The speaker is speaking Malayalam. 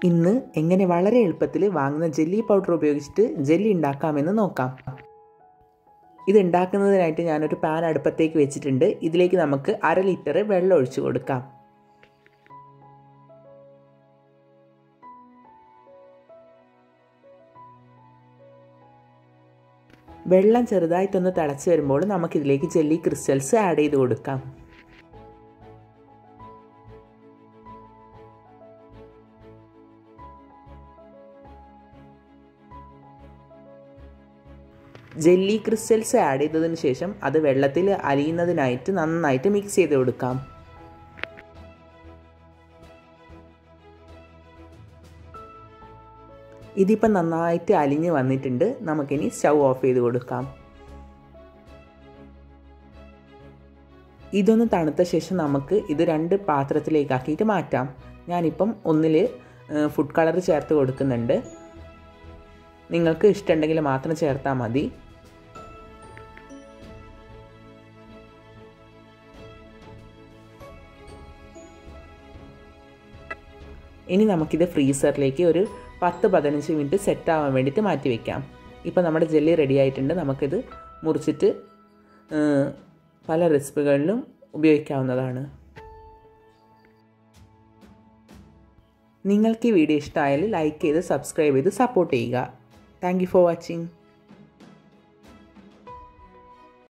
ഇന്ന് എങ്ങനെ വളരെ എളുപ്പത്തിൽ വാങ്ങുന്ന ജെല്ലി പൗഡർ ഉപയോഗിച്ചിട്ട് ജെല്ലി ഉണ്ടാക്കാമെന്ന് നോക്കാം ഇത് ഉണ്ടാക്കുന്നതിനായിട്ട് ഞാനൊരു പാൻ അടുപ്പത്തേക്ക് വെച്ചിട്ടുണ്ട് ഇതിലേക്ക് നമുക്ക് അര ലിറ്റർ വെള്ളം ഒഴിച്ചു കൊടുക്കാം വെള്ളം ചെറുതായിട്ടൊന്ന് തിളച്ച് വരുമ്പോൾ നമുക്കിതിലേക്ക് ജെല്ലി ക്രിസ്റ്റൽസ് ആഡ് ചെയ്ത് കൊടുക്കാം ജെല്ലി ക്രിസ്റ്റൽസ് ആഡ് ചെയ്തതിന് ശേഷം അത് വെള്ളത്തിൽ അലിയുന്നതിനായിട്ട് നന്നായിട്ട് മിക്സ് ചെയ്ത് കൊടുക്കാം ഇതിപ്പം നന്നായിട്ട് അലിഞ്ഞ് വന്നിട്ടുണ്ട് നമുക്കിനി സ്റ്റൗ ഓഫ് ചെയ്ത് കൊടുക്കാം ഇതൊന്ന് തണുത്ത ശേഷം നമുക്ക് ഇത് രണ്ട് പാത്രത്തിലേക്കാക്കിയിട്ട് മാറ്റാം ഞാനിപ്പം ഒന്നിൽ ഫുഡ് കളർ ചേർത്ത് കൊടുക്കുന്നുണ്ട് നിങ്ങൾക്ക് ഇഷ്ടമുണ്ടെങ്കിൽ മാത്രം ചേർത്താൽ മതി ഇനി നമുക്കിത് ഫ്രീസറിലേക്ക് ഒരു പത്ത് പതിനഞ്ച് മിനിറ്റ് സെറ്റ് ആവാൻ വേണ്ടിയിട്ട് മാറ്റി വയ്ക്കാം ഇപ്പോൾ നമ്മുടെ ജെല്ലി റെഡി ആയിട്ടുണ്ട് നമുക്കിത് മുറിച്ചിട്ട് പല റെസിപ്പികളിലും ഉപയോഗിക്കാവുന്നതാണ് നിങ്ങൾക്ക് ഈ വീഡിയോ ഇഷ്ടമായാൽ ലൈക്ക് ചെയ്ത് സബ്സ്ക്രൈബ് ചെയ്ത് സപ്പോർട്ട് ചെയ്യുക താങ്ക് യു ഫോർ വാച്ചിങ്